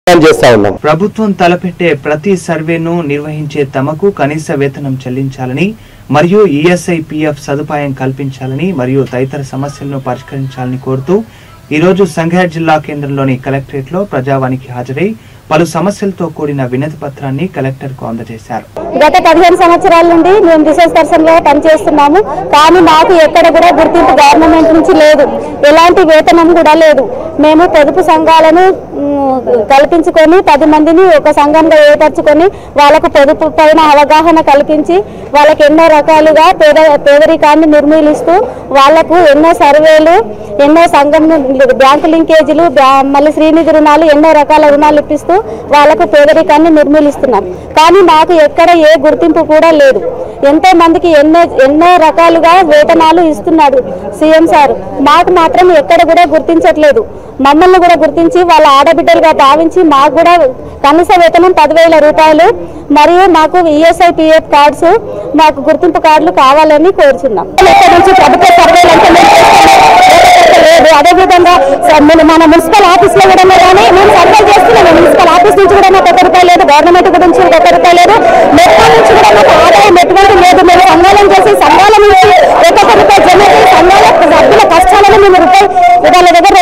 Demand చేస్తా ఉన్నాం ప్రభుత్వం తలపెట్టే ప్రతి సర్వేను నిర్వహించే తమకు కనీస వేతనం చెల్లించాలని మరియు ఈఎస్ఐ పిఎఫ్ సదుపాయం కల్పించాలని మరియు తదితర సమస్యలను పరిష్కరించాలని కోరుతూ ఈరోజు సంగారెడ్డి జిల్లా కేంద్రంలోని కలెక్టరేట్ లో ప్రజావానికి హాజరై పలు సమస్యలతో కూడిన వినతి పత్రాన్ని కలెక్టర్ కు అందజేశారు గత పదిహేను సంవత్సరాల నుండి మేము రిసోర్స్ పర్సన్ గా పనిచేస్తున్నాము కానీ మాకు ఎక్కడ కూడా గుర్తింపు గవర్నమెంట్ నుంచి లేదు ఎలాంటి వేతనం కూడా లేదు మేము పొదుపు సంఘాలను మ్, కల్పించుకొని పది మందిని ఒక సంఘంగా ఏర్పరచుకొని వాళ్ళకు పొదుపు పైన అవగాహన కల్పించి వాళ్ళకి ఎన్నో రకాలుగా పేద పేదరికాన్ని నిర్మూలిస్తూ వాళ్ళకు ఎన్నో సర్వేలు ఎన్నో సంఘం బ్యాంకు లింకేజీలు బ్యా- మళ్ళీ శ్రీనిధి రుణాలు ఎన్నో రకాల రుణాలు ఇప్పిస్తూ వాళ్ళకు పేదరికాన్ని నిర్మూలిస్తున్నాం కానీ మాకు ఎక్కడ ఏ గుర్తింపు కూడా లేదు ఎంతో మందికి ఎన్నో ఎన్నో రకాలుగా వేతనాలు ఇస్తున్నాడు సీఎం సార్ మాకు మాత్రం ఎక్కడ కూడా గుర్తించట్లేదు మమ్మల్ని కూడా గుర్తించి వాళ్ళ ఆడబిడ్డలుగా భావించి మాకు కూడా కనీస వేతనం పదివేల రూపాయలు మరియు మాకు ఈఎస్ఐ పిఎఫ్ కార్డ్స్ మాకు గుర్తింపు కార్డులు కావాలని కోరుచున్నాం ఇక్కడ నుంచి ప్రభుత్వ సర్వేలు అంటే మేము చేస్తున్నాం. లేదు అదేవిధంగా స- మన మన మున్సిపల్ ఆఫీస్ లో కూడా కానీ మేము సర్వే చేస్తున్నాము మున్సిపల్ ఆఫీస్ నుంచి కూడా మాకు ఒక్క రూపాయి లేదు గవర్నమెంట్ గురించి ఒక్క రూపాయి లేదు మెట్రో నుంచి కూడా మాకు ఆదాయం ఎటువంటి లేదు మేము సంఘాలను చేసి సంఘాల నుంచి ఒక్కొక్క రూపాయి జమ చేసి సంఘాల సభ్యుల కష్టాలను మేము రూపాయి వాళ్ళ దగ్గర